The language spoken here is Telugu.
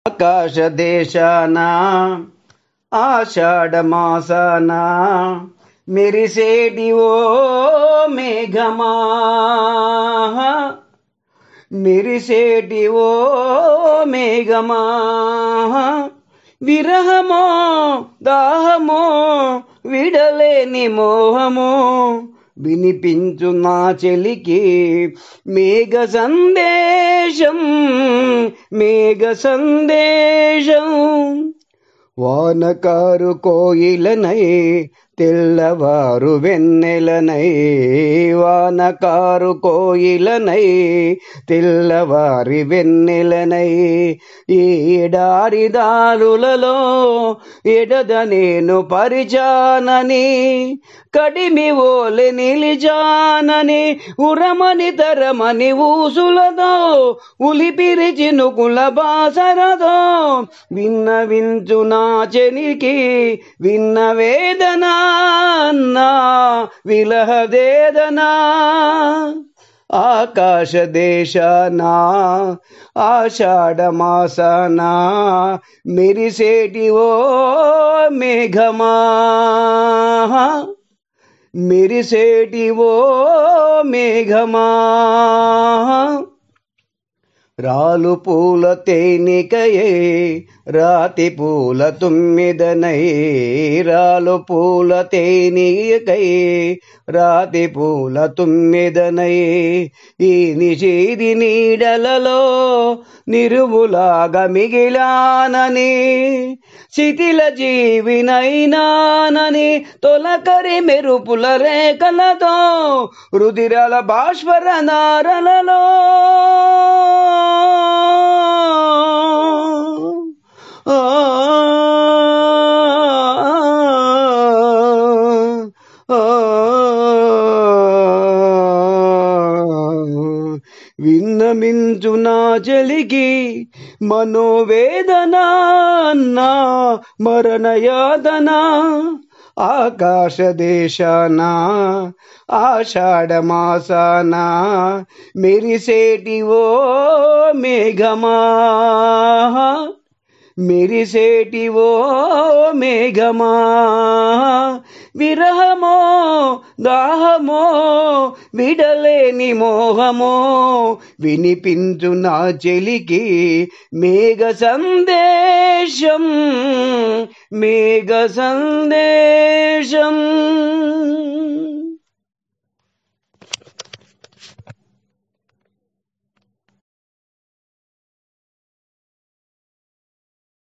ఆకాశ దేశాన ఆషాఢ మాసాన మెరిసేటి ఓ మేఘమా మెరిసేటి ఓ మేఘమా విరహమో దాహమో విడలేని మోహమో వినిపించు నా చెలికి మేఘ సందేశం మేఘ సందేశం వానకారు కోయిలనై తెల్లవారు వెన్నెలనై వానకారు కోయిలనై తెల్లవారి వెన్నెలనై ఏడారి దారులలో ఎడద నేను పరిచానని కడిమి ఓలె నిలిచానని ఉరమని తరమని ఊసులతో ఉలిపిరి చినుకుల బాసరతో విన్న వించు నా చెనికి విన్న వేదన నా విలహదేదనా ఆకాశ దేశానా ఆషాఢ మాసానా మెరిసేటి ఓ మేఘమా మెరిసేటి ఓ మేఘమా రాలు పూల తేనికయే రాతి పూల తుమ్మిదనై రాలు పూల తేనికై రాతి పూల తుమ్మిదనై ఈ నిషేధి నీడలలో నిరువులాగా మిగిలానని శిథిల జీవినైనానని తొలకరి మెరుపుల రేఖలతో రుదిరాల భాస్వర నారలలో ఆ విన్నమించు నా చెలికి మనోవేదన నా మరణయాతన ఆకాశ దేశాన ఆషాఢ మాసాన మెరిసేటి ఓ మేఘమా మెరిసేటి ఓ మేఘమా విరహమో దాహమో విడలేని మోహమో వినిపించు నా చెలికి మేఘ సందేశం మేఘ సందేశం